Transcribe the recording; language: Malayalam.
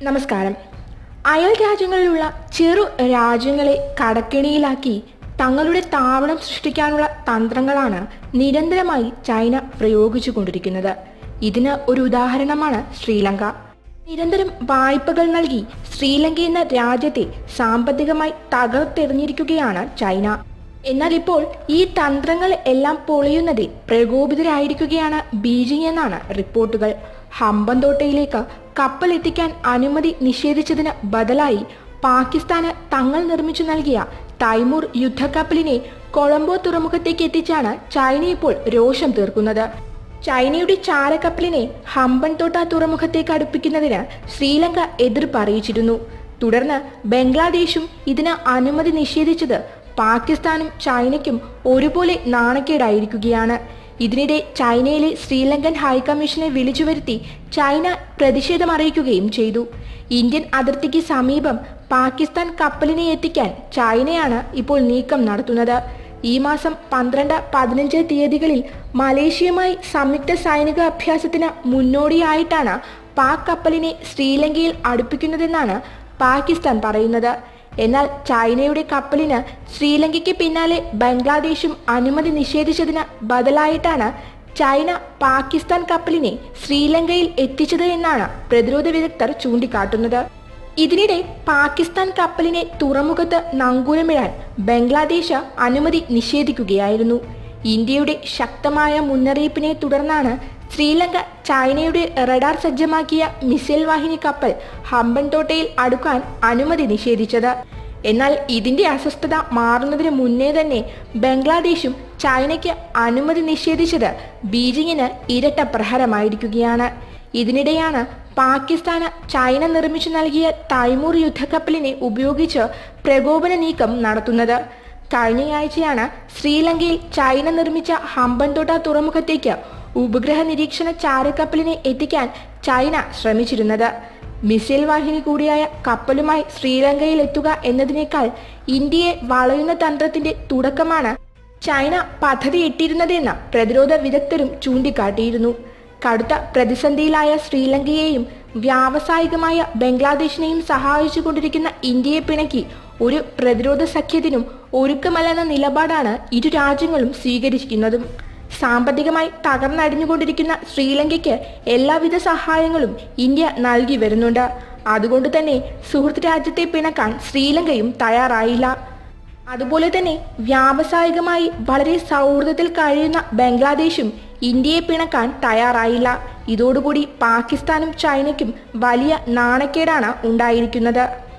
നമസ്കാരം അയൽ രാജ്യങ്ങളിലുള്ള ചെറു രാജ്യങ്ങളെ കടക്കെണിയിലാക്കി തങ്ങളുടെ താവളം സൃഷ്ടിക്കാനുള്ള തന്ത്രങ്ങളാണ് നിരന്തരമായി ചൈന പ്രയോഗിച്ചുകൊണ്ടിരിക്കുന്നത് ഇതിന് ഒരു ഉദാഹരണമാണ് ശ്രീലങ്ക നിരന്തരം വായ്പകൾ നൽകി ശ്രീലങ്ക എന്ന രാജ്യത്തെ സാമ്പത്തികമായി തകർത്തെറിഞ്ഞിരിക്കുകയാണ് ചൈന എന്നാൽ ഇപ്പോൾ ഈ തന്ത്രങ്ങൾ എല്ലാം പൊളിയുന്നതിൽ പ്രകോപിതരായിരിക്കുകയാണ് ബീജിംഗ് എന്നാണ് റിപ്പോർട്ടുകൾ ഹമ്പന്തോട്ടയിലേക്ക് കപ്പൽ എത്തിക്കാൻ അനുമതി നിഷേധിച്ചതിന് ബദലായി പാകിസ്ഥാന് തങ്ങൾ നിർമ്മിച്ചു നൽകിയ തൈമൂർ യുദ്ധക്കപ്പലിനെ കൊളംബോ തുറമുഖത്തേക്ക് എത്തിച്ചാണ് ചൈന ഇപ്പോൾ രോഷം തീർക്കുന്നത് ചൈനയുടെ ചാരക്കപ്പലിനെ ഹമ്പൻതോട്ട തുറമുഖത്തേക്ക് അടുപ്പിക്കുന്നതിന് ശ്രീലങ്ക എതിർപ്പ് അറിയിച്ചിരുന്നു തുടർന്ന് ബംഗ്ലാദേശും ഇതിന് അനുമതി നിഷേധിച്ചത് പാകിസ്ഥാനും ചൈനയ്ക്കും ഒരുപോലെ നാണക്കേടായിരിക്കുകയാണ് ഇതിനിടെ ചൈനയിലെ ശ്രീലങ്കൻ ഹൈക്കമ്മീഷനെ വിളിച്ചു വരുത്തി ചൈന പ്രതിഷേധം അറിയിക്കുകയും ചെയ്തു ഇന്ത്യൻ അതിർത്തിക്ക് സമീപം പാകിസ്ഥാൻ കപ്പലിനെ എത്തിക്കാൻ ചൈനയാണ് ഇപ്പോൾ നീക്കം നടത്തുന്നത് ഈ മാസം പന്ത്രണ്ട് പതിനഞ്ച് തീയതികളിൽ മലേഷ്യയുമായി സംയുക്ത സൈനിക അഭ്യാസത്തിന് മുന്നോടിയായിട്ടാണ് പാക് കപ്പലിനെ ശ്രീലങ്കയിൽ അടുപ്പിക്കുന്നതെന്നാണ് പാകിസ്ഥാൻ പറയുന്നത് എന്നാൽ ചൈനയുടെ കപ്പലിന് ശ്രീലങ്കയ്ക്ക് പിന്നാലെ ബംഗ്ലാദേശും അനുമതി നിഷേധിച്ചതിന് ബദലായിട്ടാണ് ചൈന പാകിസ്ഥാൻ കപ്പലിനെ ശ്രീലങ്കയിൽ എത്തിച്ചത് എന്നാണ് പ്രതിരോധ വിദഗ്ധർ ചൂണ്ടിക്കാട്ടുന്നത് ഇതിനിടെ പാകിസ്ഥാൻ കപ്പലിനെ തുറമുഖത്ത് നങ്കൂരമിടാൻ ബംഗ്ലാദേശ് അനുമതി നിഷേധിക്കുകയായിരുന്നു ഇന്ത്യയുടെ ശക്തമായ മുന്നറിയിപ്പിനെ തുടർന്നാണ് ശ്രീലങ്ക ചൈനയുടെ റഡാർ സജ്ജമാക്കിയ മിസൈൽ വാഹിനി കപ്പൽ ഹമ്പൻതോട്ടയിൽ അടുക്കാൻ അനുമതി നിഷേധിച്ചത് എന്നാൽ ഇതിന്റെ അസ്വസ്ഥത മാറുന്നതിന് മുന്നേ തന്നെ ബംഗ്ലാദേശും ചൈനയ്ക്ക് അനുമതി നിഷേധിച്ചത് ബീജിങ്ങിന് ഇരട്ട പ്രഹരമായിരിക്കുകയാണ് ഇതിനിടെയാണ് പാകിസ്ഥാന് ചൈന നിർമ്മിച്ചു നൽകിയ തൈമൂർ യുദ്ധക്കപ്പലിനെ ഉപയോഗിച്ച് പ്രകോപന നീക്കം നടത്തുന്നത് കഴിഞ്ഞയാഴ്ചയാണ് ശ്രീലങ്കയിൽ ചൈന നിർമ്മിച്ച ഹമ്പൻതോട്ട തുറമുഖത്തേക്ക് ഉപഗ്രഹ നിരീക്ഷണ ചാരക്കപ്പലിനെ എത്തിക്കാൻ ചൈന ശ്രമിച്ചിരുന്നത് മിസൈൽ വാഹിനി കൂടിയായ കപ്പലുമായി ശ്രീലങ്കയിൽ എത്തുക എന്നതിനേക്കാൾ ഇന്ത്യയെ വളയുന്ന തന്ത്രത്തിന്റെ തുടക്കമാണ് ചൈന പദ്ധതി ഇട്ടിരുന്നതെന്ന് പ്രതിരോധ വിദഗ്ധരും ചൂണ്ടിക്കാട്ടിയിരുന്നു കടുത്ത പ്രതിസന്ധിയിലായ ശ്രീലങ്കയെയും വ്യാവസായികമായ ബംഗ്ലാദേശിനെയും സഹായിച്ചുകൊണ്ടിരിക്കുന്ന ഇന്ത്യയെ പിണക്കി ഒരു പ്രതിരോധ സഖ്യത്തിനും ഒരുക്കമല്ലെന്ന നിലപാടാണ് ഇരു രാജ്യങ്ങളും സ്വീകരിക്കുന്നതും സാമ്പത്തികമായി തകർന്നടിഞ്ഞുകൊണ്ടിരിക്കുന്ന ശ്രീലങ്കയ്ക്ക് എല്ലാവിധ സഹായങ്ങളും ഇന്ത്യ നൽകി വരുന്നുണ്ട് അതുകൊണ്ട് തന്നെ സുഹൃത്ത് രാജ്യത്തെ പിണക്കാൻ ശ്രീലങ്കയും തയ്യാറായില്ല അതുപോലെ തന്നെ വ്യാവസായികമായി വളരെ സൗഹൃദത്തിൽ കഴിയുന്ന ബംഗ്ലാദേശും ഇന്ത്യയെ പിണക്കാൻ തയ്യാറായില്ല ഇതോടുകൂടി പാകിസ്ഥാനും ചൈനയ്ക്കും വലിയ നാണക്കേടാണ് ഉണ്ടായിരിക്കുന്നത്